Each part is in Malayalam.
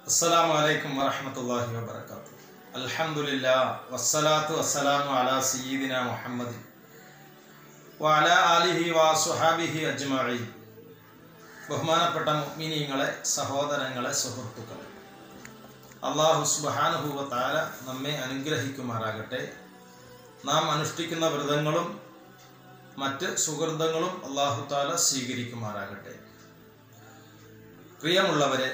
അസ്സലാമു അലൈക്കും വറഹ്മത്തുള്ളാഹി വബറകാതുഹു അൽഹംദുലില്ലാ വസ്സലാത്തു വസ്സലാമു അലാ സയ്യിദിന മുഹമ്മദ് വഅലാ ആലിഹി വസുഹാബിഹി അജ്മഈൻ ബഹുമാനപ്പെട്ട മുഅ്മിനീങ്ങളെ സഹോദരങ്ങളെ സുഹൃത്തുക്കളെ അള്ളാഹു സുബ്ഹാനഹു വ തആല നമ്മെ അനുഗ്രഹിക്കുമാറാകട്ടെ നാം അനുഷ്ഠിക്കുന്ന വ്രതങ്ങളും മറ്റ് സുഹൃതങ്ങളും അള്ളാഹു താല സ്വീകരിക്കുമാറാകട്ടെ പ്രിയമുള്ളവരെ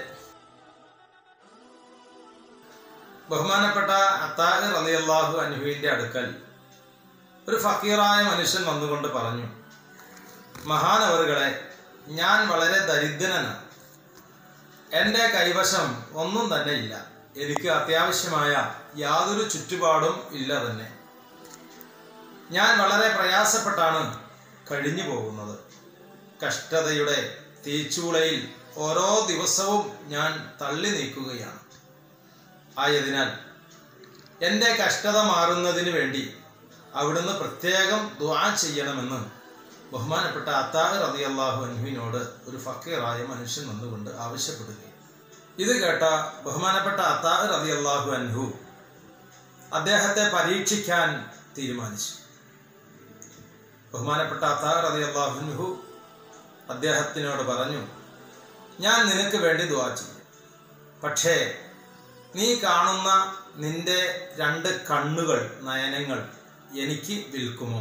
ബഹുമാനപ്പെട്ട അത്താഹ് റളിയല്ലാഹു അൻഹുവിന്റെ അടുക്കൽ ഒരു ഫക്കീറായ മനുഷ്യൻ വന്നുകൊണ്ട് പറഞ്ഞു മഹാനവറുകളെ ഞാൻ വളരെ ദരിദ്രനാണ് എൻ്റെ കൈവശം ഒന്നും തന്നെ ഇല്ല എനിക്ക് അത്യാവശ്യമായ യാതൊരു ചുറ്റുപാടും ഇല്ല തന്നെ ഞാൻ വളരെ പ്രയാസപ്പെട്ടാണ് കഴിഞ്ഞു പോകുന്നത് കഷ്ടതയുടെ തീച്ചൂളയിൽ ഓരോ ദിവസവും ഞാൻ തള്ളി നീക്കുകയാണ് ആയതിനാൽ എൻ്റെ കഷ്ടത മാറുന്നതിന് വേണ്ടി അവിടുന്ന് പ്രത്യേകം ദ്വാ ചെയ്യണമെന്ന് ബഹുമാനപ്പെട്ട അത്താഹ് റതി അള്ളാഹു അൻഹുവിനോട് ഒരു ഫക്കീറായ മനുഷ്യൻ വന്നുകൊണ്ട് ആവശ്യപ്പെടുകയും ഇത് കേട്ട ബഹുമാനപ്പെട്ട അത്താഹ് റതി അള്ളാഹു അൻഹു അദ്ദേഹത്തെ പരീക്ഷിക്കാൻ തീരുമാനിച്ചു ബഹുമാനപ്പെട്ട അത്താഹ് റതി അള്ളാഹു അൻഹു അദ്ദേഹത്തിനോട് പറഞ്ഞു ഞാൻ നിനക്ക് വേണ്ടി ദ്വാ ചെയ്യും പക്ഷേ നീ കാണുന്ന നിന്റെ രണ്ട് കണ്ണുകൾ നയനങ്ങൾ എനിക്ക് വിൽക്കുമോ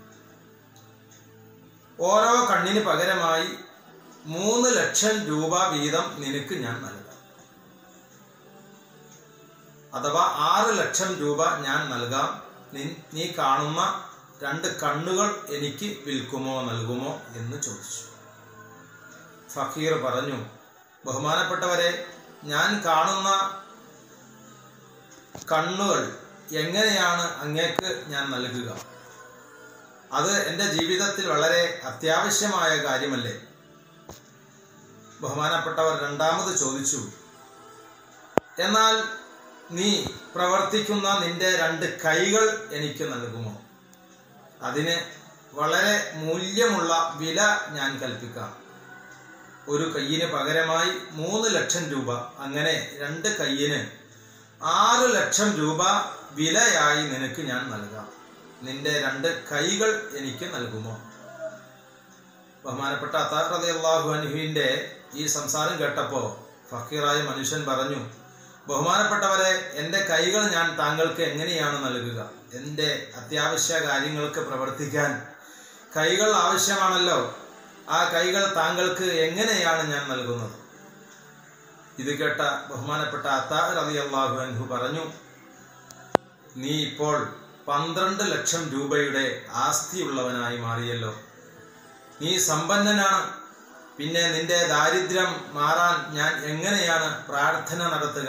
ഓരോ കണ്ണിന് പകരമായി മൂന്ന് ലക്ഷം രൂപ വീതം നിനക്ക് ഞാൻ നൽകാം അഥവാ ആറ് ലക്ഷം രൂപ ഞാൻ നൽകാം നീ- നീ കാണുന്ന രണ്ട് കണ്ണുകൾ എനിക്ക് വിൽക്കുമോ നൽകുമോ എന്ന് ചോദിച്ചു ഫക്കീർ പറഞ്ഞു ബഹുമാനപ്പെട്ടവരെ ഞാൻ കാണുന്ന കണ്ണുകൾ എങ്ങനെയാണ് അങ്ങേക്ക് ഞാൻ നൽകുക അത് എൻ്റെ ജീവിതത്തിൽ വളരെ അത്യാവശ്യമായ കാര്യമല്ലേ ബഹുമാനപ്പെട്ടവർ രണ്ടാമത് ചോദിച്ചു എന്നാൽ നീ പ്രവർത്തിക്കുന്ന നിന്റെ രണ്ട് കൈകൾ എനിക്ക് നൽകുമോ അതിന് വളരെ മൂല്യമുള്ള വില ഞാൻ കൽപ്പിക്കാം ഒരു കയ്യിന് പകരമായി മൂന്ന് ലക്ഷം രൂപ അങ്ങനെ രണ്ട് കയ്യിന് ആറ് ലക്ഷം രൂപ വിലയായി നിനക്ക് ഞാൻ നൽകാം നിന്റെ രണ്ട് കൈകൾ എനിക്ക് നൽകുമോ ബഹുമാനപ്പെട്ട അത്താഹ് അള്ളാഹു അൻഹുവിന്റെ ഈ സംസാരം കേട്ടപ്പോ ഫക്കീറായ മനുഷ്യൻ പറഞ്ഞു ബഹുമാനപ്പെട്ടവരെ എൻ്റെ കൈകൾ ഞാൻ താങ്കൾക്ക് എങ്ങനെയാണ് നൽകുക എൻ്റെ അത്യാവശ്യ കാര്യങ്ങൾക്ക് പ്രവർത്തിക്കാൻ കൈകൾ ആവശ്യമാണല്ലോ ആ കൈകൾ താങ്കൾക്ക് എങ്ങനെയാണ് ഞാൻ നൽകുന്നത് ഇത് കേട്ട ബഹുമാനപ്പെട്ട അത്താഹ് റതി അള്ളാഹു അൻഹു പറഞ്ഞു നീ ഇപ്പോൾ പന്ത്രണ്ട് ലക്ഷം രൂപയുടെ ആസ്തിയുള്ളവനായി മാറിയല്ലോ നീ സമ്പന്നനാണ് പിന്നെ നിന്റെ ദാരിദ്ര്യം മാറാൻ ഞാൻ എങ്ങനെയാണ് പ്രാർത്ഥന നടത്തുക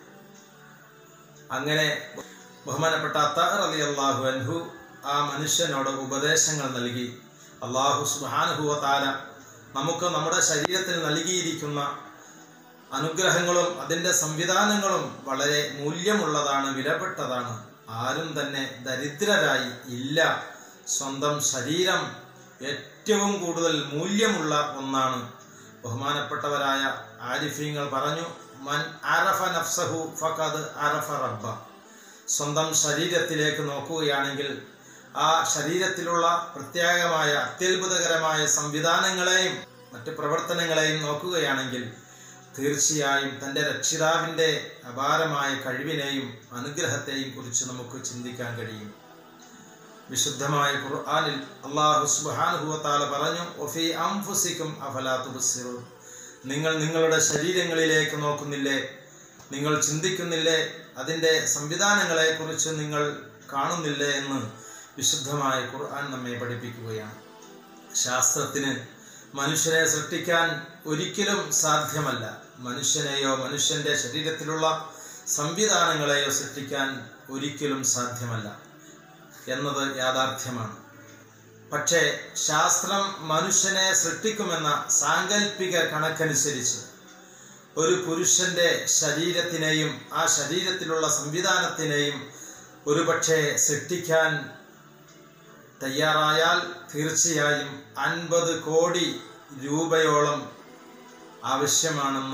അങ്ങനെ ബഹുമാനപ്പെട്ട അത്താഹ് റതി അള്ളാഹു അൻഹു ആ മനുഷ്യനോട് ഉപദേശങ്ങൾ നൽകി അള്ളാഹു സുബാനുഹുവ താര നമുക്ക് നമ്മുടെ ശരീരത്തിൽ നൽകിയിരിക്കുന്ന അനുഗ്രഹങ്ങളും അതിൻ്റെ സംവിധാനങ്ങളും വളരെ മൂല്യമുള്ളതാണ് വിലപ്പെട്ടതാണ് ആരും തന്നെ ദരിദ്രരായി ഇല്ല സ്വന്തം ശരീരം ഏറ്റവും കൂടുതൽ മൂല്യമുള്ള ഒന്നാണ് ബഹുമാനപ്പെട്ടവരായ ആരിഫീങ്ങൾ പറഞ്ഞു മൻ അറഫ നഫ്സഹു ഫഖദ് അറഫ റബ്ബ സ്വന്തം ശരീരത്തിലേക്ക് നോക്കുകയാണെങ്കിൽ ആ ശരീരത്തിലുള്ള പ്രത്യേകമായ അത്യത്ഭുതകരമായ സംവിധാനങ്ങളെയും മറ്റ് പ്രവർത്തനങ്ങളെയും നോക്കുകയാണെങ്കിൽ തീർച്ചയായും തൻ്റെ രക്ഷിതാവിൻ്റെ അപാരമായ കഴിവിനെയും അനുഗ്രഹത്തെയും കുറിച്ച് നമുക്ക് ചിന്തിക്കാൻ കഴിയും വിശുദ്ധമായ ഖുർആനിൽ അള്ളാഹു സുബ്ഹാനഹുവതാല പറഞ്ഞു ഒഫി അംഫുസിക്കും അഫലാ തുബ്സിറൂൻ നിങ്ങൾ നിങ്ങളുടെ ശരീരങ്ങളിലേക്ക് നോക്കുന്നില്ലേ നിങ്ങൾ ചിന്തിക്കുന്നില്ലേ അതിൻ്റെ സംവിധാനങ്ങളെ കുറിച്ച് നിങ്ങൾ കാണുന്നില്ലേ എന്ന് വിശുദ്ധമായ ഖുർആൻ നമ്മെ പഠിപ്പിക്കുകയാണ് ശാസ്ത്രത്തിന് മനുഷ്യനെ സൃഷ്ടിക്കാൻ ഒരിക്കലും സാധ്യമല്ല മനുഷ്യനെയോ മനുഷ്യന്റെ ശരീരത്തിലുള്ള സംവിധാനങ്ങളെയോ സൃഷ്ടിക്കാൻ ഒരിക്കലും സാധ്യമല്ല എന്നത് യാഥാർത്ഥ്യമാണ് പക്ഷേ ശാസ്ത്രം മനുഷ്യനെ സൃഷ്ടിക്കുമെന്ന സാങ്കല്പിക കണക്കനുസരിച്ച് ഒരു പുരുഷന്റെ ശരീരത്തിനെയും ആ ശരീരത്തിലുള്ള സംവിധാനത്തിനെയും ഒരുപക്ഷെ സൃഷ്ടിക്കാൻ തയ്യാറായാൽ തീർച്ചയായും അൻപത് കോടി രൂപയോളം ആവശ്യമാണെന്ന്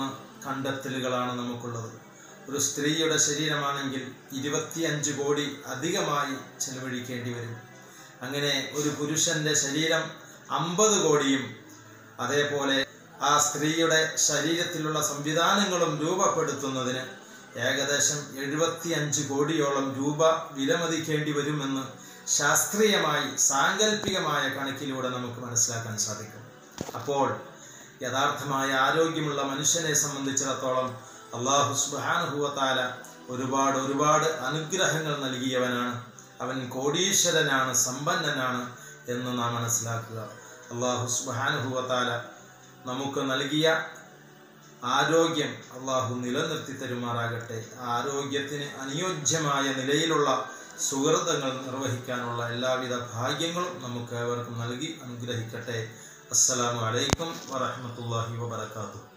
കണ്ടെത്തലുകളാണ് നമുക്കുള്ളത് ഒരു സ്ത്രീയുടെ ശരീരമാണെങ്കിൽ ഇരുപത്തിയഞ്ച് കോടി അധികമായി ചെലവഴിക്കേണ്ടി വരും അങ്ങനെ ഒരു പുരുഷന്റെ ശരീരം അമ്പത് കോടിയും അതേപോലെ ആ സ്ത്രീയുടെ ശരീരത്തിലുള്ള സംവിധാനങ്ങളും രൂപപ്പെടുത്തുന്നതിന് ഏകദേശം എഴുപത്തിയഞ്ച് കോടിയോളം രൂപ വിലമതിക്കേണ്ടി വരുമെന്ന് ശാസ്ത്രീയമായി സാങ്കല്പികമായ കണക്കിലൂടെ നമുക്ക് മനസ്സിലാക്കാൻ സാധിക്കും അപ്പോൾ യഥാർത്ഥമായ ആരോഗ്യമുള്ള മനുഷ്യനെ സംബന്ധിച്ചിടത്തോളം അള്ളാഹു സുബാനുഭവത്താല ഒരുപാട് ഒരുപാട് അനുഗ്രഹങ്ങൾ നൽകിയവനാണ് അവൻ കോടീശ്വരനാണ് സമ്പന്നനാണ് എന്ന് നാം മനസ്സിലാക്കുക അള്ളാഹു സുബാനുഭവത്താല നമുക്ക് നൽകിയ ആരോഗ്യം അള്ളാഹു നിലനിർത്തി തരുമാറാകട്ടെ ആരോഗ്യത്തിന് അനുയോജ്യമായ നിലയിലുള്ള സുഹൃതങ്ങൾ നിർവഹിക്കാനുള്ള എല്ലാവിധ ഭാഗ്യങ്ങളും നമുക്ക് ഏവർക്കും നൽകി അനുഗ്രഹിക്കട്ടെ അസ്സലാമു അലൈക്കും വറഹമത്തല്ലാഹി വബർക്കാത്തു